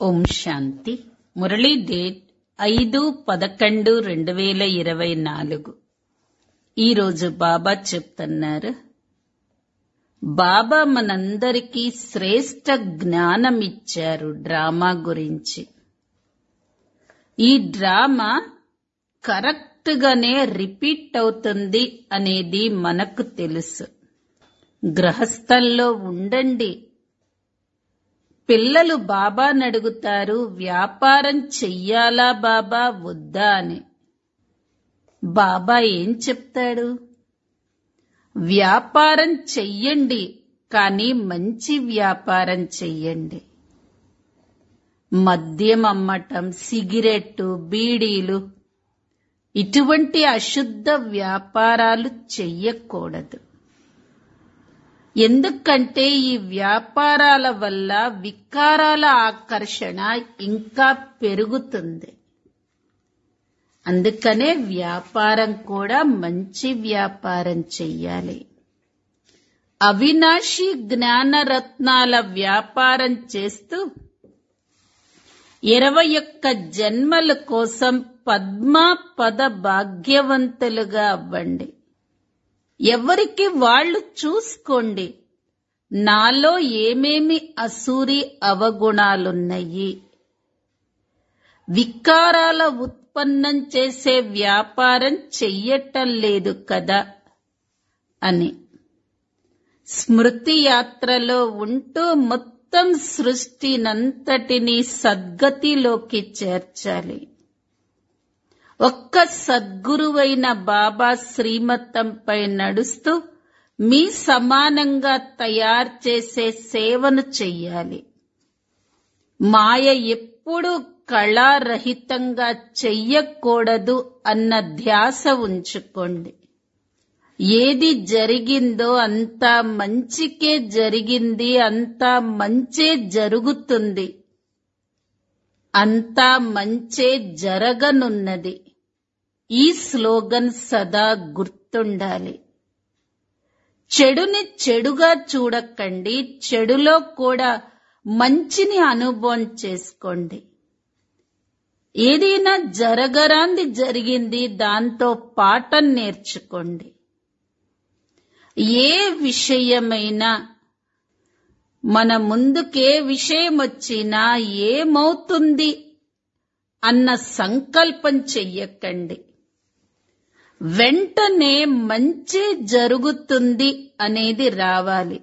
ఓం శాంతి Murali date ఐదు పదకొండు రెండు వేల ఇరవై నాలుగు ఈరోజు బాబా చెప్తున్నారు బాబా మనందరికీ శ్రేష్ట జ్ఞానం ఇచ్చారు డ్రామా గురించి ఈ డ్రామా కరెక్ట్ గానే రిపీట్ అవుతుంది అనేది మనకు తెలుసు గ్రహస్థల్లో ఉండండి పిల్లలు బాబాని అడుగుతారు వ్యాపారం చెయ్యాలా బాబా వద్దా అని బాబా ఏం చెప్తాడు వ్యాపారం చెయ్యండి కానీ మంచి వ్యాపారం చెయ్యండి మద్యం అమ్మటం సిగరెట్టు బీడీలు ఇటువంటి అశుద్ధ వ్యాపారాలు చెయ్యకూడదు ఎందుకంటే ఈ వ్యాపారాల వల్ల వికారాల ఆకర్షణ ఇంకా పెరుగుతుంది అందుకనే వ్యాపారం కూడా మంచి వ్యాపారం చెయ్యాలి అవినాశి జ్ఞానరత్నాల వ్యాపారం చేస్తూ ఇరవై ఒక్క జన్మల కోసం పద్మా పద భాగ్యవంతులుగా అవ్వండి ఎవరికి వాళ్ళు చూసుకోండి నాలో ఏమేమి అసూరి అవగుణాలున్నాయి వికారాల ఉత్పన్నం చేసే వ్యాపారం చెయ్యటం లేదు కదా అని స్మృతి యాత్రలో ఉంటూ మొత్తం సృష్టినంతటినీ సద్గతిలోకి చేర్చాలి ఒక్క సద్గురువైన బాబా శ్రీమతంపై నడుస్తూ మీ సమానంగా తయారు చేసే సేవను చెయ్యాలి మాయ ఎప్పుడూ కళారహితంగా చెయ్యకూడదు అన్న ధ్యాస ఉంచుకోండి ఏది జరిగిందో అంతా మంచికే జరిగింది అంతా మంచే జరుగుతుంది అంతా మంచే జరగనున్నది ఈ స్లోగన్ సదా గుర్తుండాలి చెడుని చెడుగా చూడకండి చెడులో కూడా మంచిని అనుభవం చేసుకోండి ఏదైనా జరగరాంది జరిగింది దాంతో పాఠం నేర్చుకోండి ఏ విషయమైనా మన ముందుకే విషయం వచ్చినా ఏమవుతుంది అన్న సంకల్పం చెయ్యకండి వెంటనే మంచి జరుగుతుంది అనేది రావాలి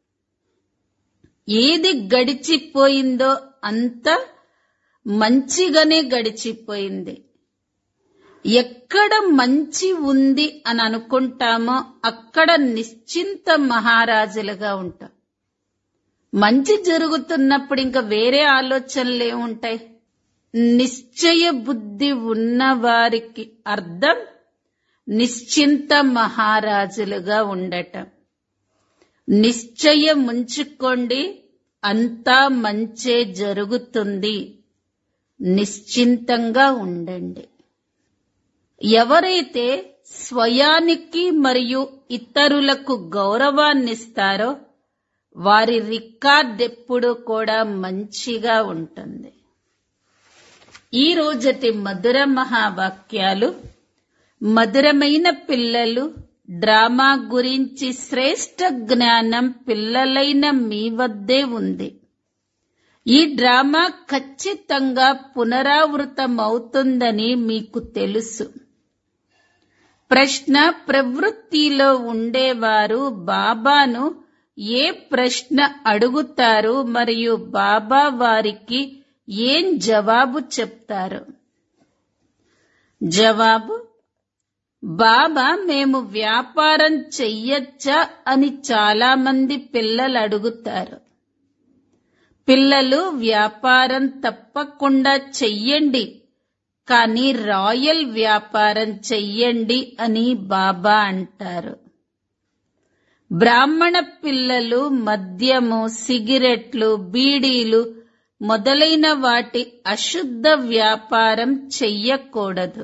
ఏది గడిచిపోయిందో అంత మంచిగానే గడిచిపోయింది ఎక్కడ మంచి ఉంది అని అనుకుంటామో అక్కడ నిశ్చింత మహారాజులుగా ఉంటాం మంచి జరుగుతున్నప్పుడు ఇంకా వేరే ఆలోచనలు ఏముంటాయి నిశ్చయ బుద్ధి ఉన్న వారికి అర్థం నిశ్చింత మహారాజులుగా ఉండటం నిశ్చయం ఉంచుకోండి అంతా మంచే జరుగుతుంది నిశ్చింతంగా ఉండండి ఎవరైతే స్వయానికి మరియు ఇతరులకు గౌరవాన్నిస్తారో వారి రికార్డ్ ఎప్పుడు కూడా మంచిగా ఉంటుంది ఈ రోజటి మధుర మహావాక్యాలు మధురమైన పిల్లలు డ్రామా గురించి శ్రేష్ట జ్ఞానం పిల్లలైన మీ వద్దే ఉంది ఈ డ్రామా ఖచ్చితంగా పునరావృతమవుతుందని మీకు తెలుసు ప్రశ్న ప్రవృత్తిలో ఉండేవారు బాబాను ఏ ప్రశ్న అడుగుతారు మరియు బాబా వారికి ఏం జవాబు చెప్తారు జవాబు బాబా మేము వ్యాపారం చెయ్యొచ్చా అని చాలా మంది పిల్లలు అడుగుతారు పిల్లలు వ్యాపారం తప్పకుండా చెయ్యండి కానీ రాయల్ వ్యాపారం చెయ్యండి అని బాబా అంటారు బ్రాహ్మణ పిల్లలు మద్యము సిగరెట్లు బీడీలు మొదలైన వాటి అశుద్ధ వ్యాపారం చెయ్యకూడదు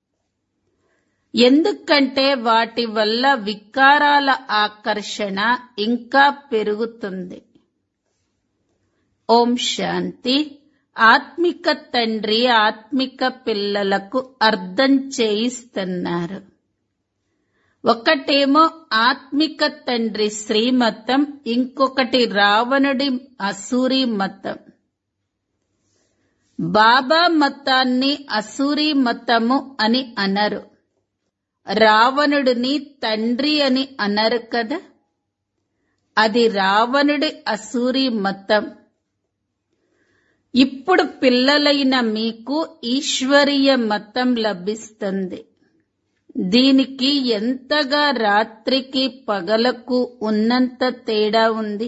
ఎందుకంటే వాటి వల్ల వికారాల ఆకర్షణ ఇంకా పెరుగుతుంది ఓం శాంతి ఆత్మిక తండ్రి ఆత్మిక పిల్లలకు అర్థం చేయిస్తున్నారు ఒకటేమో ఆత్మిక తండ్రి శ్రీమతం ఇంకొకటి రావణుడి అసూరి మతం బాబా మతాన్ని అసూరి మతము అని అనరు రావణుడిని తండ్రి అని అనరు కదా అది రావణుడి అసూరి మతం ఇప్పుడు పిల్లలైన మీకు ఈశ్వరీయ మతం లభిస్తుంది దీనికి ఎంతగా రాత్రికి పగలకు ఉన్నంత తేడా ఉంది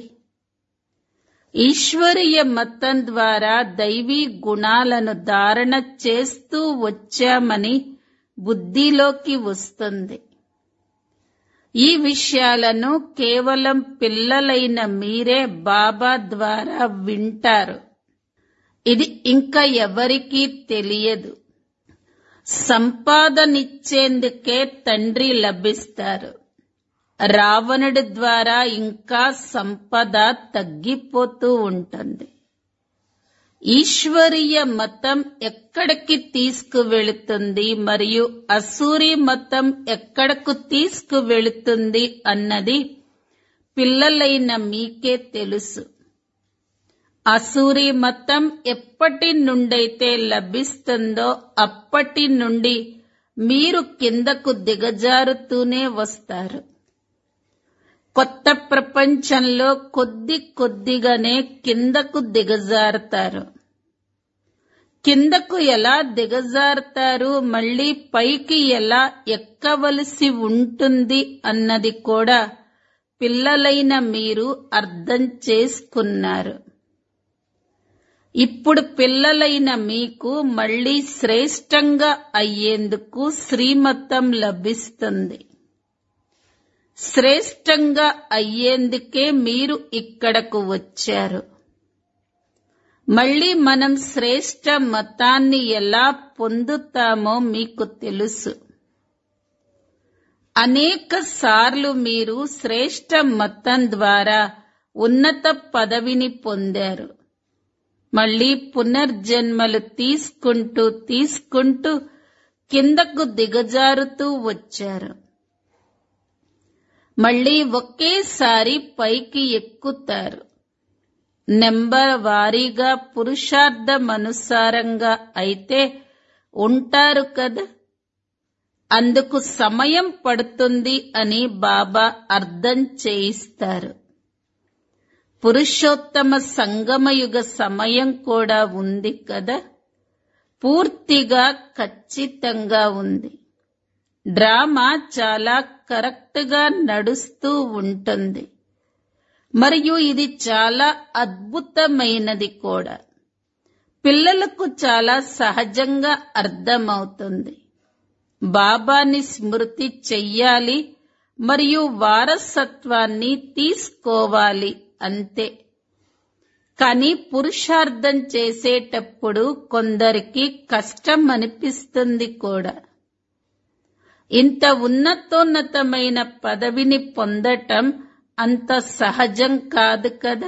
ఈశ్వరీయ మతం ద్వారా దైవీ గుణాలను ధారణ చేస్తూ వచ్చామని బుద్ధిలోకి వస్తుంది ఈ విషయాలను కేవలం పిల్లలైన మీరే బాబా ద్వారా వింటారు ఇది ఇంకా ఎవరికీ తెలియదు సంపాదనిచ్చేందుకే తండ్రి లభిస్తారు రావణుడి ద్వారా ఇంకా సంపద తగ్గిపోతూ ఉంటుంది ఈశ్వరీయ మతం ఎక్కడికి తీసుకువెళుతుంది మరియు అసూరి మతం ఎక్కడకు తీసుకువెళుతుంది అన్నది పిల్లలైన మీకే తెలుసు అసూరి మతం ఎప్పటి నుండైతే లభిస్తుందో అప్పటి నుండి మీరు కిందకు దిగజారుతూనే వస్తారు కొత్త ప్రపంచంలో కొద్ది కొద్దిగానే కిందకు దిగజారుతారు కిందకు ఎలా దిగజారుతారు మళ్ళీ పైకి ఎలా ఎక్కవలసి ఉంటుంది అన్నది కూడా పిల్లలైన మీరు అర్థం చేసుకున్నారు ఇప్పుడు పిల్లలైన మీకు మళ్ళీ శ్రేష్టంగా అయ్యేందుకు శ్రీమతం లభిస్తుంది శ్రేష్టంగా అయ్యేందుకే మీరు ఇక్కడకు వచ్చారు మళ్ళీ మనం శ్రేష్ట మతాన్ని ఎలా పొందుతామో మీకు తెలుసు అనేక సార్లు మీరు శ్రేష్ట మతం ద్వారా ఉన్నత పదవిని పొందారు మళ్ళీ పునర్జన్మలు తీసుకుంటూ తీసుకుంటూ కిందకు దిగజారుతూ వచ్చారు మళ్ళీ ఒకేసారి పైకి ఎక్కుతారు నెంబర్ వారీగా పురుషార్థమనుసారంగా అయితే ఉంటారు కదా అందుకు సమయం పడుతుంది అని బాబా అర్థం చేయిస్తారు పురుషోత్తమ సంగమయుగ సమయం కూడా ఉంది కదా పూర్తిగా ఖచ్చితంగా ఉంది డ్రామా చాలా కరెక్ట్ గా నడుస్తూ ఉంటుంది మరియు ఇది చాలా అద్భుతమైనది కూడా పిల్లలకు చాలా సహజంగా అర్థమవుతుంది బాబాని స్మృతి చెయ్యాలి మరియు వారసత్వాన్ని తీసుకోవాలి అంతే కానీ పురుషార్థం చేసేటప్పుడు కొందరికి కష్టం అనిపిస్తుంది కూడా ఇంత ఉన్నతోన్నతమైన పదవిని పొందటం అంత సహజం కాదు కదా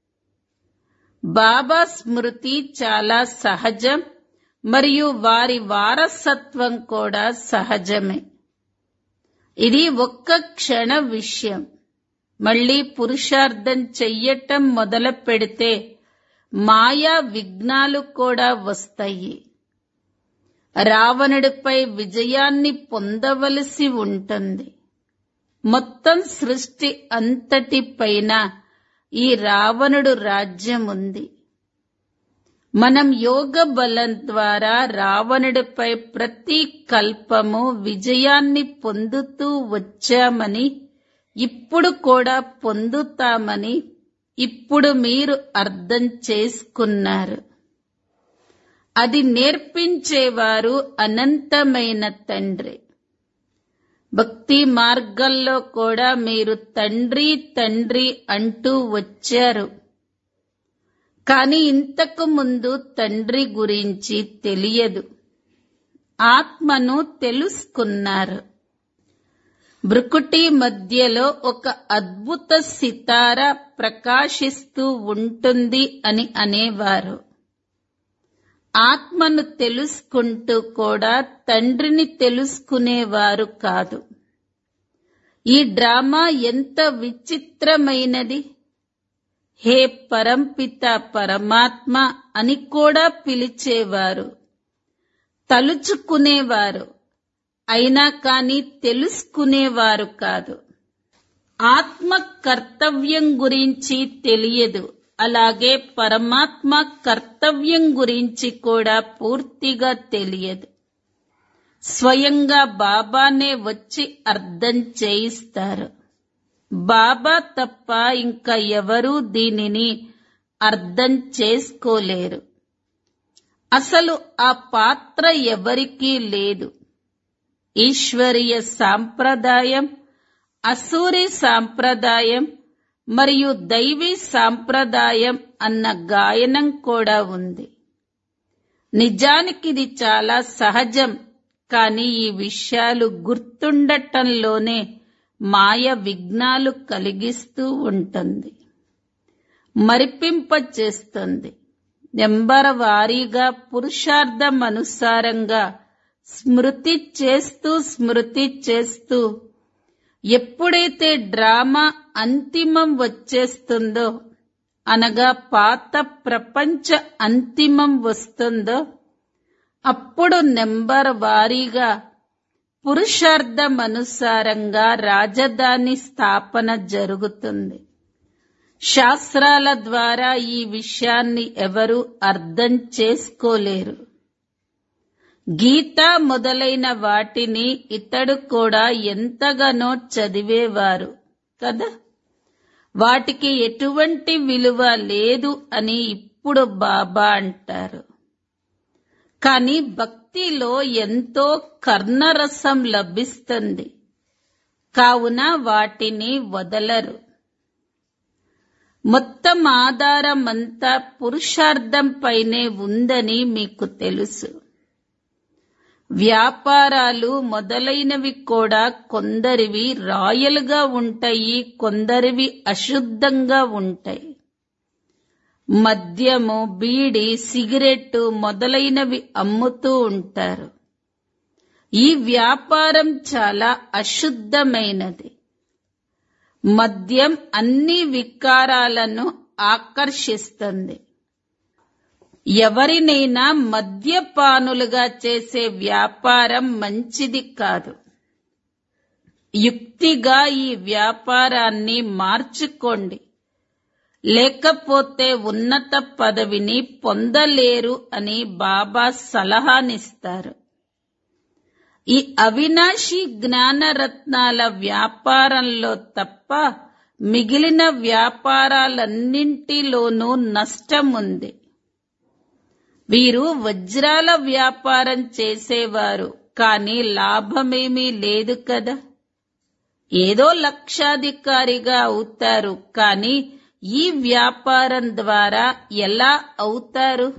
బాబా స్మృతి చాలా సహజం మరియు వారి వారసత్వం కూడా సహజమే ఇది ఒక్క క్షణ విషయం మళ్ళీ పురుషార్థం చెయ్యటం మొదలు పెడితే మాయా విఘ్నాలు కూడా వస్తాయి రావణుడిపై విజయాన్ని పొందవలసి ఉంటుంది మొత్తం సృష్టి అంతటిపైన ఈ రావణుడు రాజ్యం ఉంది మనం యోగ బలం ద్వారా రావణుడిపై ప్రతి కల్పము విజయాన్ని పొందుతూ వచ్చామని ఇప్పుడు కూడా పొందుతామని ఇప్పుడు మీరు అర్థం చేసుకున్నారు అది నేర్పించేవారు అనంతమైన తండ్రి భక్తి మార్గంలో కూడా మీరు తండ్రి తండ్రి అంటూ వచ్చారు కానీ ఇంతకు ముందు తండ్రి గురించి తెలియదు ఆత్మను తెలుసుకున్నారు భృకుటి మధ్యలో ఒక అద్భుత సితార ప్రకాశిస్తూ ఉంటుంది అని అనేవారు ఆత్మను తెలుసుకుంటూ కూడా తండ్రిని తెలుసుకునేవారు కాదు ఈ డ్రామా ఎంత విచిత్రమైనది హే పరంపిత పరమాత్మ అని కూడా పిలిచేవారు తలుచుకునేవారు అయినా కాని తెలుసుకునేవారు కాదు ఆత్మ కర్తవ్యం గురించి తెలియదు అలాగే పరమాత్మ కర్తవ్యం గురించి కూడా పూర్తిగా తెలియదు స్వయంగా బాబానే వచ్చి అర్థం చేయిస్తారు బాబా తప్ప ఇంకా ఎవరూ దీనిని అర్థం చేసుకోలేరు అసలు ఆ పాత్ర ఎవరికీ లేదు ఈశ్వరీయ సాంప్రదాయం అసూరి సాంప్రదాయం మరియు దైవీ సాంప్రదాయం అన్న గాయనం కూడా ఉంది నిజానికి ఇది చాలా సహజం కానీ ఈ విషయాలు గుర్తుండటంలోనే మాయ విఘ్నాలు కలిగిస్తూ ఉంటుంది మరిపింప చేస్తుంది నెంబర వారీగా పురుషార్థం అనుసారంగా స్మృతి చేస్తూ స్మృతి చేస్తూ ఎప్పుడైతే డ్రామా అంతిమం వచ్చేస్తుందో అనగా పాత ప్రపంచ అంతిమం వస్తుందో అప్పుడు నెంబర్ వారీగా పురుషార్థం అనుసారంగా రాజధాని స్థాపన జరుగుతుంది శాస్త్రాల ద్వారా ఈ విషయాన్ని ఎవరు అర్థం చేసుకోలేరు గీత మొదలైన వాటిని ఇతడు కూడా ఎంతగానో చదివేవారు కదా వాటికి ఎటువంటి విలువ లేదు అని ఇప్పుడు బాబా అంటారు కానీ భక్తిలో ఎంతో కర్ణరసం లభిస్తుంది కావున వాటిని వదలరు మొత్తం ఆధారమంతా పురుషార్థంపైనే ఉందని మీకు తెలుసు వ్యాపారాలు మొదలైనవి కూడా కొందరివి రాయల్గా ఉంటాయి కొందరివి అశుద్ధంగా ఉంటాయి మద్యము బీడి సిగరెట్టు మొదలైనవి అమ్ముతూ ఉంటారు ఈ వ్యాపారం చాలా అశుద్ధమైనది మద్యం అన్ని వికారాలను ఆకర్షిస్తుంది ఎవరినైనా మద్యపానులుగా చేసే వ్యాపారం మంచిది కాదు యుక్తిగా ఈ వ్యాపారాన్ని మార్చుకోండి లేకపోతే ఉన్నత పదవిని పొందలేరు అని బాబా సలహానిస్తారు ఈ అవినాశి జ్ఞానరత్నాల వ్యాపారంలో తప్ప మిగిలిన వ్యాపారాలన్నింటిలోనూ నష్టం ఉంది వీరు వజ్రాల వ్యాపారం చేసేవారు కానీ లాభమేమీ లేదు కదా ఏదో లక్షాధికారిగా అవుతారు కానీ ఈ వ్యాపారం ద్వారా ఎలా అవుతారు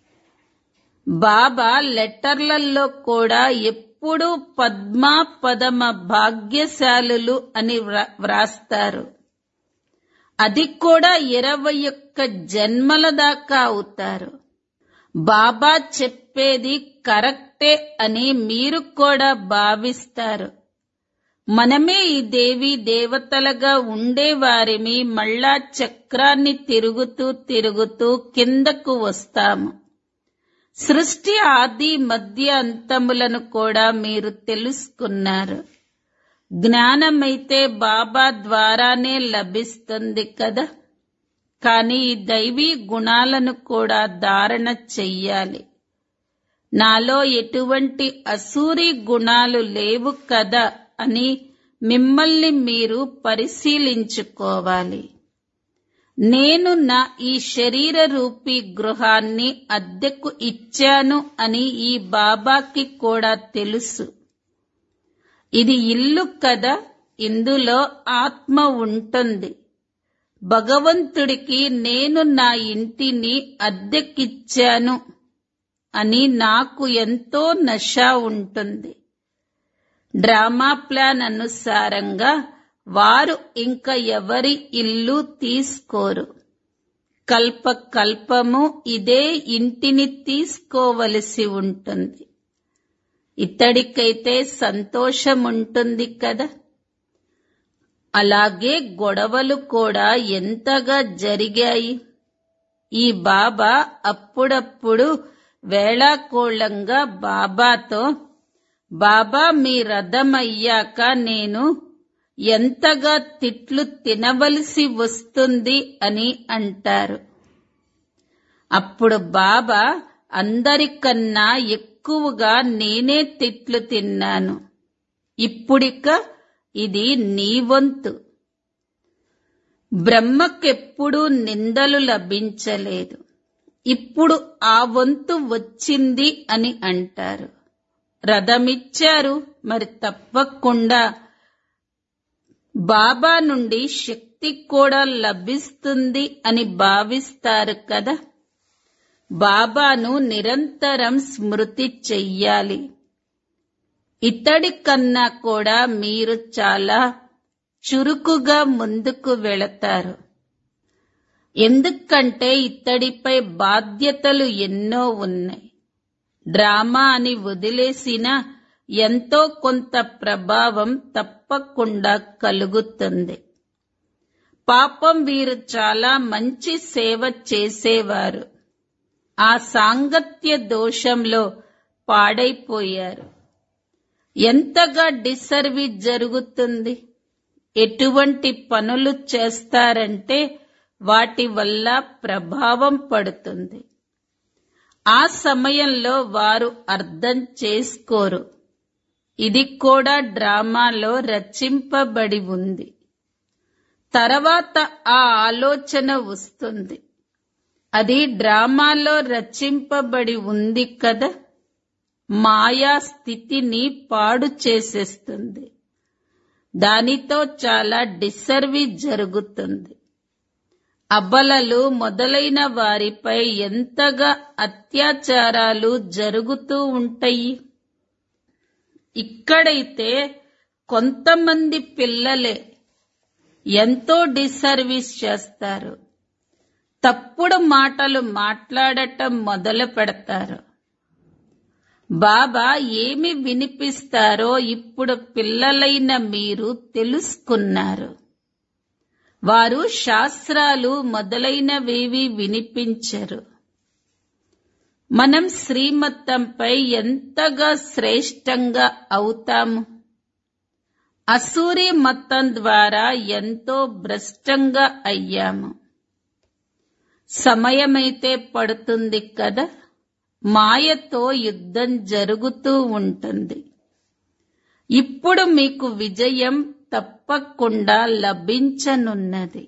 బాబా లెటర్లలో కూడా ఎప్పుడూ పద్మా పదమ భాగ్యశాలులు అని వ్రా- వ్రాస్తారు అది కూడా ఇరవై ఒక్క జన్మల దాకా అవుతారు బాబా చెప్పేది కరెక్టే అని మీరు కూడా భావిస్తారు మనమే ఈ దేవి దేవతలుగా ఉండేవారిమి మళ్ళా చక్రాన్ని తిరుగుతూ తిరుగుతూ కిందకు వస్తాము సృష్టి ఆది మధ్య అంతములను కూడా మీరు తెలుసుకున్నారు జ్ఞానమైతే బాబా ద్వారానే లభిస్తుంది కదా కానీ ఈ దైవీ గుణాలను కూడా ధారణ చెయ్యాలి నాలో ఎటువంటి అసూరి గుణాలు లేవు కదా అని మిమ్మల్ని మీరు పరిశీలించుకోవాలి నేను నా ఈ శరీర రూపీ గృహాన్ని అద్దెకు ఇచ్చాను అని ఈ బాబాకి కూడా తెలుసు ఇది ఇల్లు కదా ఇందులో ఆత్మ ఉంటుంది భగవంతుడికి నేను నా ఇంటిని అద్దెకిచ్చాను అని నాకు ఎంతో నష ఉంటుంది డ్రామా ప్లాన్ అనుసారంగా వారు ఇంకా ఎవరి ఇల్లు తీసుకోరు కల్ప కల్పము ఇదే ఇంటిని తీసుకోవలసి ఉంటుంది ఇతడికైతే సంతోషం ఉంటుంది కదా అలాగే గొడవలు కూడా ఎంతగా జరిగాయి ఈ బాబా అప్పుడప్పుడు వేళాకోళంగా బాబాతో బాబా మీ రథం అయ్యాక నేను ఎంతగా తిట్లు తినవలసి వస్తుంది అని అంటారు అప్పుడు బాబా అందరికన్నా ఎక్కువగా నేనే తిట్లు తిన్నాను ఇప్పుడిక ఇది నీ వంతు బ్రహ్మకెప్పుడు నిందలు లభించలేదు ఇప్పుడు ఆ వంతు వచ్చింది అని అంటారు రథమిచ్చారు మరి తప్పకుండా బాబా నుండి శక్తి కూడా లభిస్తుంది అని భావిస్తారు కదా బాబాను నిరంతరం స్మృతి చెయ్యాలి ఇతడి కన్నా కూడా మీరు చాలా చురుకుగా ముందుకు వెళతారు ఎందుకంటే ఇతడిపై బాధ్యతలు ఎన్నో ఉన్నాయి డ్రామా అని వదిలేసిన ఎంతో కొంత ప్రభావం తప్పకుండా కలుగుతుంది పాపం వీరు చాలా మంచి సేవ చేసేవారు ఆ సాంగత్య దోషంలో పాడైపోయారు ఎంతగా డిసర్వీస్ జరుగుతుంది ఎటువంటి పనులు చేస్తారంటే వాటి వల్ల ప్రభావం పడుతుంది ఆ సమయంలో వారు అర్థం చేసుకోరు ఇది కూడా డ్రామాలో రచింపబడి ఉంది తర్వాత ఆ ఆలోచన వస్తుంది అది డ్రామాలో రచింపబడి ఉంది కదా మాయా స్థితిని పాడు చేసేస్తుంది దానితో చాలా డిసర్వీస్ జరుగుతుంది అబలలు మొదలైన వారిపై ఎంతగా అత్యాచారాలు జరుగుతూ ఉంటాయి ఇక్కడైతే కొంతమంది పిల్లలే ఎంతో డిసర్వీస్ చేస్తారు తప్పుడు మాటలు మాట్లాడటం మొదలు పెడతారు బాబా ఏమి వినిపిస్తారో ఇప్పుడు పిల్లలైన మీరు తెలుసుకున్నారు వారు శాస్త్రాలు మొదలైనవేవి వినిపించరు మనం శ్రీమతంపై ఎంతగా శ్రేష్టంగా అవుతాము అసూరి మతం ద్వారా ఎంతో భ్రష్టంగా అయ్యాము సమయమైతే పడుతుంది కదా మాయతో యుద్ధం జరుగుతూ ఉంటుంది ఇప్పుడు మీకు విజయం తప్పకుండా లభించనున్నది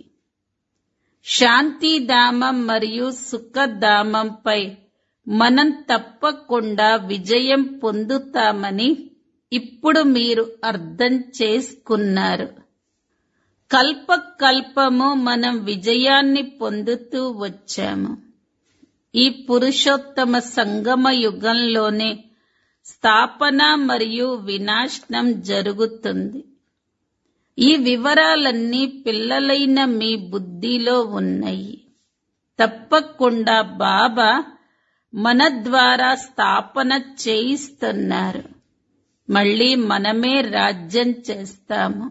శాంతిధామం మరియు సుఖధామంపై మనం తప్పకుండా విజయం పొందుతామని ఇప్పుడు మీరు అర్థం చేసుకున్నారు కల్ప కల్పము మనం విజయాన్ని పొందుతూ వచ్చాము ఈ పురుషోత్తమ సంగమ యుగంలోనే స్థాపన మరియు వినాశనం జరుగుతుంది ఈ వివరాలన్నీ పిల్లలైన మీ బుద్ధిలో ఉన్నాయి తప్పకుండా బాబా మన ద్వారా స్థాపన చేయిస్తున్నారు మళ్ళీ మనమే రాజ్యం చేస్తాము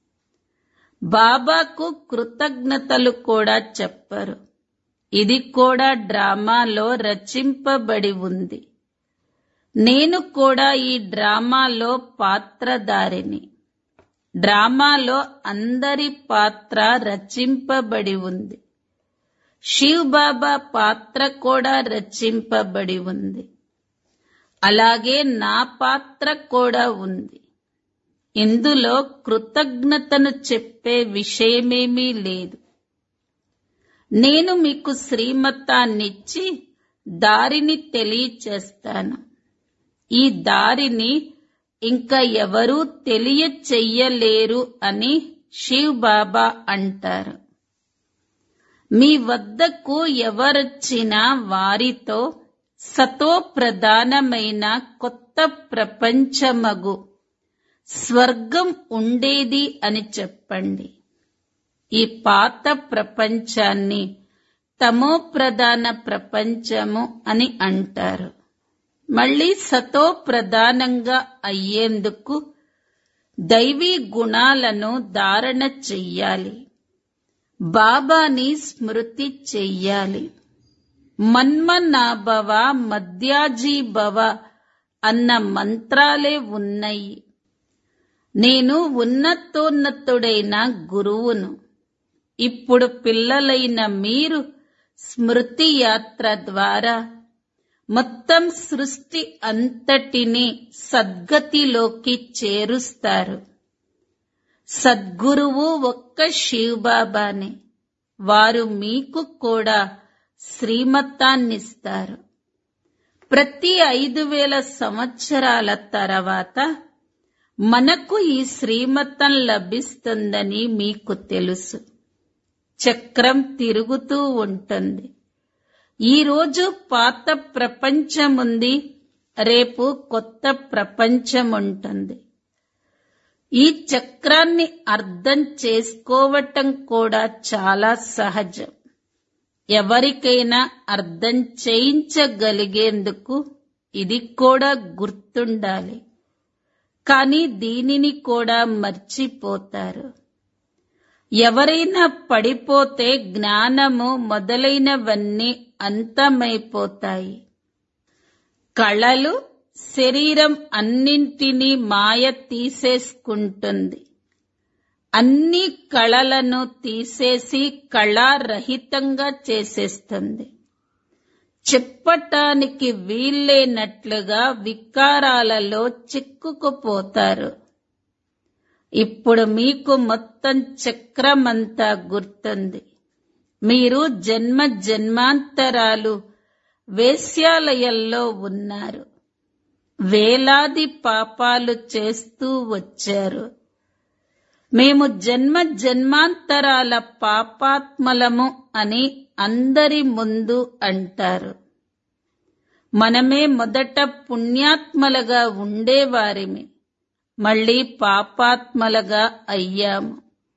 బాబాకు కృతజ్ఞతలు కూడా చెప్పరు ఇది కూడా డ్రామాలో రచింపబడి ఉంది నేను కూడా ఈ డ్రామాలో పాత్రధారిని డ్రామాలో అందరి పాత్ర రచింపబడి ఉంది శివ్ బాబా పాత్ర కూడా రచింపబడి ఉంది అలాగే నా పాత్ర కూడా ఉంది ఇందులో కృతజ్ఞతను చెప్పే విషయమేమీ లేదు నేను మీకు శ్రీమతాన్నిచ్చి దారిని తెలియచేస్తాను ఈ దారిని ఇంకా ఎవరూ తెలియచెయ్యలేరు అని శివ్ బాబా అంటారు మీ వద్దకు ఎవరొచ్చినా వారితో సతో ప్రధానమైన కొత్త ప్రపంచమగు స్వర్గం ఉండేది అని చెప్పండి ఈ పాత ప్రపంచాన్ని తమో ప్రధాన ప్రపంచము అని అంటారు మళ్ళీ సతో ప్రధానంగా అయ్యేందుకు దైవీ గుణాలను ధారణ చెయ్యాలి బాబాని స్మృతి చెయ్యాలి మన్మనాభవ మధ్యాజీభవ అన్న మంత్రాలే ఉన్నాయి నేను ఉన్నతోన్నతుడైన గురువును ఇప్పుడు పిల్లలైన మీరు స్మృతి యాత్ర ద్వారా మొత్తం సృష్టి అంతటిని సద్గతిలోకి చేరుస్తారు సద్గురువు ఒక్క శివబాబానే వారు మీకు కూడా శ్రీమతాన్నిస్తారు ప్రతి ఐదు వేల సంవత్సరాల తర్వాత మనకు ఈ శ్రీమతం లభిస్తుందని మీకు తెలుసు చక్రం తిరుగుతూ ఉంటుంది ఈ రోజు పాత ప్రపంచం ఉంది రేపు కొత్త ప్రపంచం ఉంటుంది ఈ చక్రాన్ని అర్థం చేసుకోవటం కూడా చాలా సహజం ఎవరికైనా అర్థం చేయించగలిగేందుకు ఇది కూడా గుర్తుండాలి కానీ దీనిని కూడా మర్చిపోతారు ఎవరైనా పడిపోతే జ్ఞానము మొదలైనవన్నీ అంతమైపోతాయి కళలు శరీరం అన్నింటినీ మాయ తీసేసుకుంటుంది అన్ని కళలను తీసేసి కళారహితంగా చేసేస్తుంది చెప్పటానికి వీల్లేనట్లుగా వికారాలలో చిక్కుకుపోతారు ఇప్పుడు మీకు మొత్తం చక్రమంతా గుర్తుంది మీరు జన్మ జన్మాంతరాలు వేశ్యాలయంలో ఉన్నారు వేలాది పాపాలు చేస్తూ వచ్చారు మేము జన్మ జన్మాంతరాల పాపాత్మలము అని అందరి ముందు అంటారు మనమే మొదట పుణ్యాత్మలుగా ఉండేవారిమి మళ్ళీ పాపాత్మలుగా అయ్యాము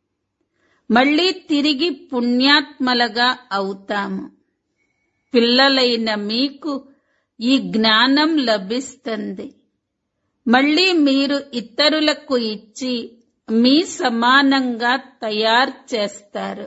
మళ్ళీ తిరిగి పుణ్యాత్మలుగా అవుతాము పిల్లలైన మీకు ఈ జ్ఞానం లభిస్తుంది మళ్ళీ మీరు ఇతరులకు ఇచ్చి మీ సమానంగా తయారు చేస్తారు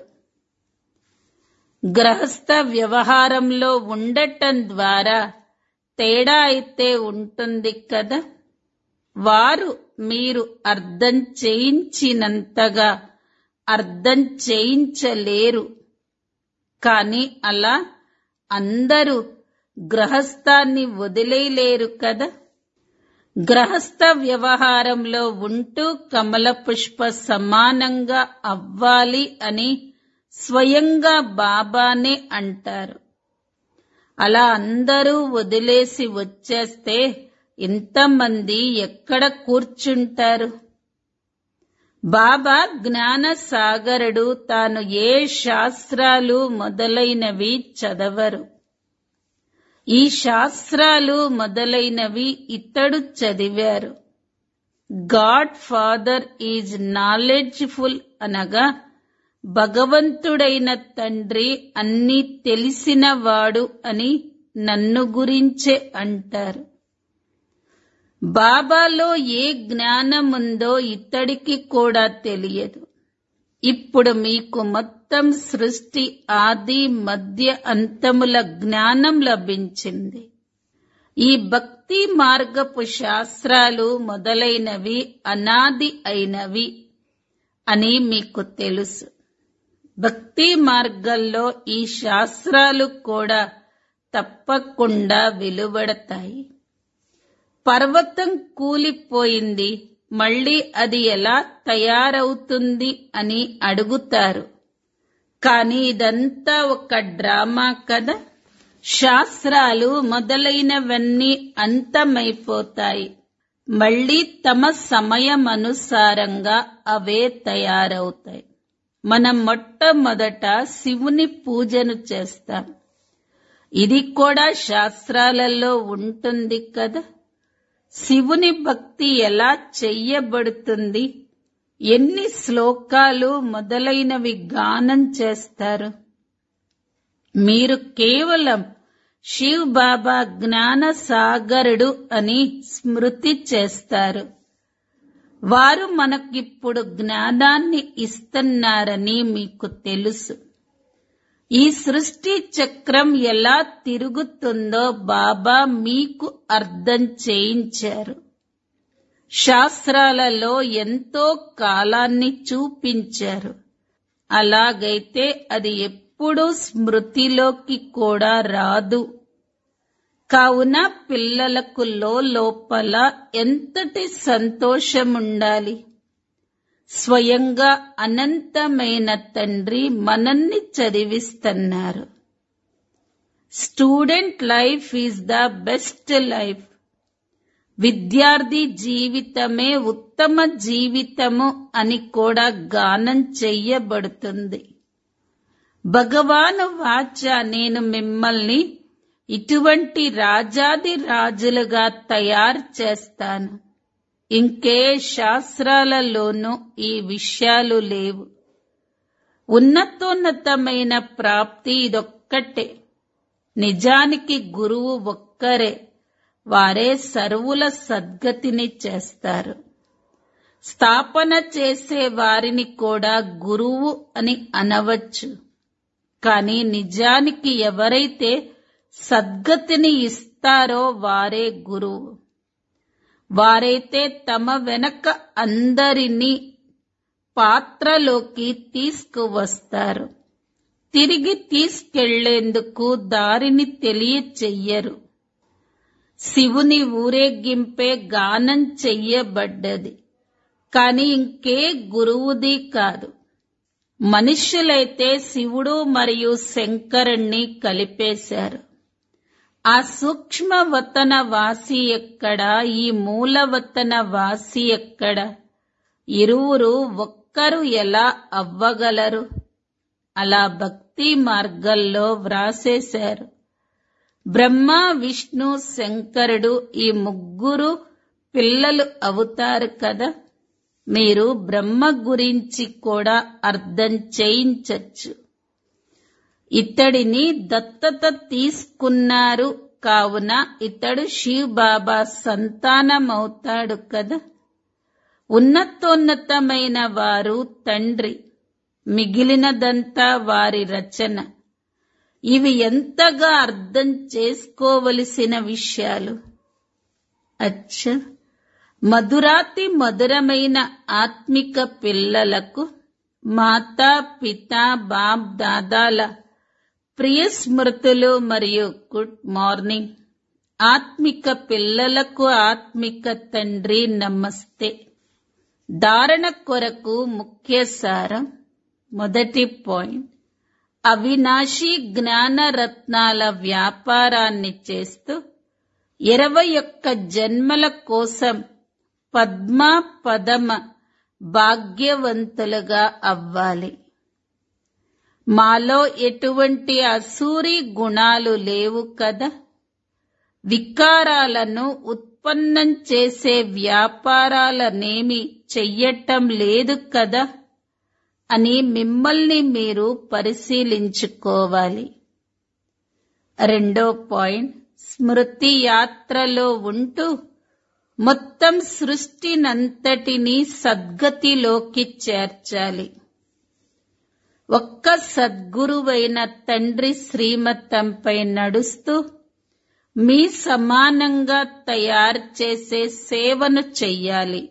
గ్రహస్థ వ్యవహారంలో ఉండటం ద్వారా తేడా అయితే ఉంటుంది కదా వారు మీరు అర్థం చేయించినంతగా అర్థం చేయించలేరు కానీ అలా అందరూ గ్రహస్థాన్ని వదిలేయలేరు కదా గ్రహస్థ వ్యవహారంలో ఉంటూ కమల పుష్ప సమానంగా అవ్వాలి అని స్వయంగా బాబానే అంటారు అలా అందరూ వదిలేసి వచ్చేస్తే ఇంతమంది ఎక్కడ కూర్చుంటారు బాబా జ్ఞాన సాగరుడు తాను ఏ శాస్త్రాలు మొదలైనవి చదవరు ఈ శాస్త్రాలు మొదలైనవి ఇతడు చదివారు గాడ్ ఫాదర్ ఈజ్ నాలెడ్జ్ఫుల్ అనగా భగవంతుడైన తండ్రి అన్నీ తెలిసినవాడు అని నన్ను గురించే అంటారు బాబాలో ఏ జ్ఞానముందో ఇతడికి కూడా తెలియదు ఇప్పుడు మీకు మొత్తం సృష్టి ఆది మధ్య అంతముల జ్ఞానం లభించింది ఈ భక్తి మార్గపు శాస్త్రాలు మొదలైనవి అనాది అయినవి అని మీకు తెలుసు భక్తి మార్గంలో ఈ శాస్త్రాలు కూడా తప్పకుండా వెలువడతాయి పర్వతం కూలిపోయింది మళ్ళీ అది ఎలా తయారవుతుంది అని అడుగుతారు కానీ ఇదంతా ఒక డ్రామా కదా శాస్త్రాలు మొదలైనవన్నీ అంతమైపోతాయి మళ్ళీ తమ సమయం అనుసారంగా అవే తయారవుతాయి మనం మొట్టమొదట శివుని పూజను చేస్తాం ఇది కూడా శాస్త్రాలలో ఉంటుంది కదా శివుని భక్తి ఎలా చెయ్యబడుతుంది ఎన్ని శ్లోకాలు మొదలైనవి గానం చేస్తారు మీరు కేవలం శివ్ బాబా జ్ఞాన సాగరుడు అని స్మృతి చేస్తారు వారు మనకిప్పుడు జ్ఞానాన్ని ఇస్తున్నారని మీకు తెలుసు ఈ సృష్టి చక్రం ఎలా తిరుగుతుందో బాబా మీకు అర్థం చేయించారు శాస్త్రాలలో ఎంతో కాలాన్ని చూపించారు అలాగైతే అది ఎప్పుడూ స్మృతిలోకి కూడా రాదు కావున పిల్లలకు లోపల ఎంతటి సంతోషముండాలి స్వయంగా అనంతమైన తండ్రి మనల్ని చదివిస్తున్నారు student life is the best life విద్యార్థి జీవితమే ఉత్తమ జీవితము అని కూడా గానం చెయ్యబడుతుంది భగవాను వాచ నేను మిమ్మల్ని ఇటువంటి రాజాది రాజులుగా తయారు చేస్తాను ఇంకే శాస్త్రాలలోనూ ఈ విషయాలు లేవు ఉన్నతోన్నతమైన ప్రాప్తి ఇదొక్కటే నిజానికి గురువు ఒక్కరే వారే సర్వుల సద్గతిని చేస్తారు స్థాపన చేసే వారిని కూడా గురువు అని అనవచ్చు కానీ నిజానికి ఎవరైతే సద్గతిని ఇస్తారో వారే గురువు వారైతే తమ వెనక అందరినీ పాత్రలోకి తీసుకువస్తారు తిరిగి తీసుకెళ్లేందుకు దారిని తెలియచెయ్యరు శివుని ఊరేగింపే గానం చెయ్యబడ్డది కాని ఇంకే గురువుది కాదు మనుష్యులైతే శివుడు మరియు శంకరుణ్ణి కలిపేశారు ఆ సూక్ష్మవతన వాసి ఎక్కడ ఈ మూలవతన వాసి ఎక్కడ ఇరువురు ఒక్కరు ఎలా అవ్వగలరు అలా భక్తి మార్గంలో వ్రాసేశారు బ్రహ్మ విష్ణు శంకరుడు ఈ ముగ్గురు పిల్లలు అవుతారు కదా మీరు బ్రహ్మ గురించి కూడా అర్థం చేయించచ్చు ఇతడిని దత్తత తీసుకున్నారు కావున ఇతడు శివ్ బాబా సంతానమవుతాడు కదా ఉన్నతోన్నతమైన వారు తండ్రి మిగిలినదంతా వారి రచన ఇవి ఎంతగా అర్థం చేసుకోవలసిన విషయాలు అచ్చ మధురాతి మధురమైన ఆత్మిక పిల్లలకు మాతా పిత బాబ్ దాదాల ప్రియ స్మృతులు మరియు గుడ్ మార్నింగ్ ఆత్మిక పిల్లలకు ఆత్మిక తండ్రి నమస్తే ధారణ కొరకు ముఖ్య సారం మొదటి పాయింట్ అవినాశి జ్ఞాన రత్నాల వ్యాపారాన్ని చేస్తూ ఇరవై ఒక్క జన్మల కోసం పద్మ పదమ భాగ్యవంతులుగా అవ్వాలి మాలో ఎటువంటి అసూరి గుణాలు లేవు కదా వికారాలను ఉత్పన్నం చేసే వ్యాపారాలనేమి చెయ్యటం లేదు కదా అని మిమ్మల్ని మీరు పరిశీలించుకోవాలి రెండో పాయింట్ స్మృతి యాత్రలో ఉంటూ మొత్తం సృష్టినంతటినీ సద్గతిలోకి చేర్చాలి ఒక్క సద్గురువైన తండ్రి శ్రీమతంపై నడుస్తూ మీ సమానంగా తయారు చేసే సేవను చెయ్యాలి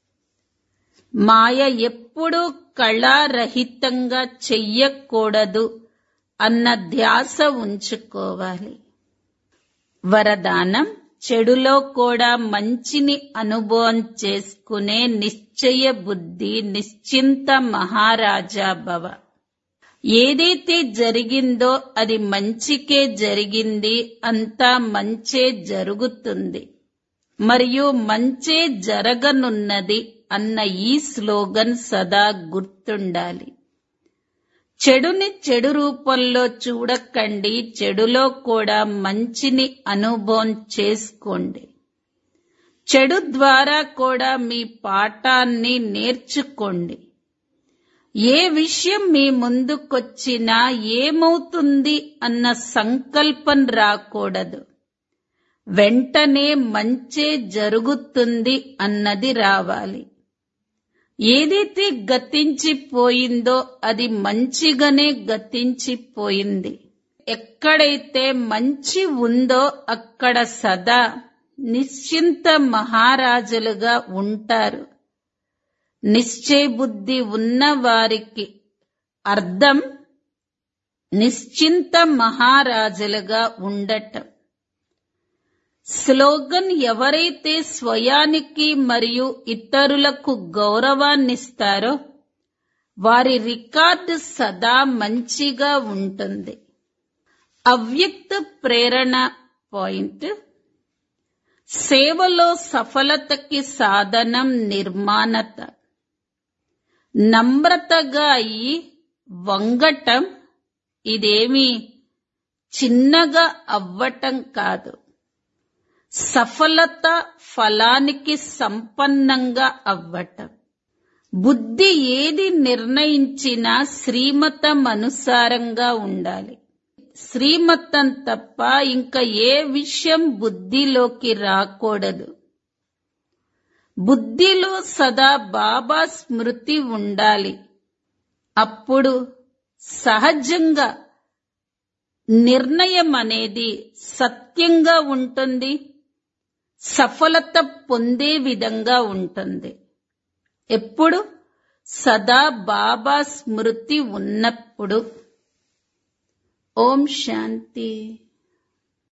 మాయ ఎప్పుడూ కళారహితంగా చెయ్యకూడదు అన్న ధ్యాస ఉంచుకోవాలి వరదానం చెడులో కూడా మంచిని అనుభవం చేసుకునే నిశ్చయ బుద్ధి నిశ్చింత మహారాజా భవ ఏదైతే జరిగిందో అది మంచికే జరిగింది అంతా మంచే జరుగుతుంది మరియు మంచే జరగనున్నది అన్న ఈ స్లోగన్ సదా గుర్తుండాలి చెడుని చెడు రూపంలో చూడకండి చెడులో కూడా మంచిని అనుభవం చేసుకోండి చెడు ద్వారా కూడా మీ పాఠాన్ని నేర్చుకోండి ఏ విషయం మీ ముందుకొచ్చినా ఏమవుతుంది అన్న సంకల్పం రాకూడదు వెంటనే మంచే జరుగుతుంది అన్నది రావాలి ఏదైతే గతించిపోయిందో అది మంచిగానే గతించిపోయింది ఎక్కడైతే మంచి ఉందో అక్కడ సదా నిశ్చింత మహారాజులుగా ఉంటారు నిశ్చయ బుద్ధి ఉన్న వారికి అర్థం నిశ్చింత మహారాజులుగా ఉండటం స్లోగన్ ఎవరైతే స్వయానికి మరియు ఇతరులకు గౌరవాన్నిస్తారో వారి రికార్డు సదా మంచిగా ఉంటుంది అవ్యక్త ప్రేరణ పాయింట్ సేవలో సఫలతకి సాధనం నిర్మాణత నమ్రతగా అయి వంగటం ఇదేమి చిన్నగా అవ్వటం కాదు సఫలత ఫలానికి సంపన్నంగా అవ్వటం బుద్ధి ఏది నిర్ణయించినా శ్రీమతం అనుసారంగా ఉండాలి శ్రీమతం తప్ప ఇంకా ఏ విషయం బుద్ధిలోకి రాకూడదు బుద్ధిలో సదా బాబా స్మృతి ఉండాలి అప్పుడు సహజంగా నిర్ణయం అనేది సత్యంగా ఉంటుంది సఫలత పొందే విధంగా ఉంటుంది ఎప్పుడు సదా బాబా స్మృతి ఉన్నప్పుడు ఓం శాంతి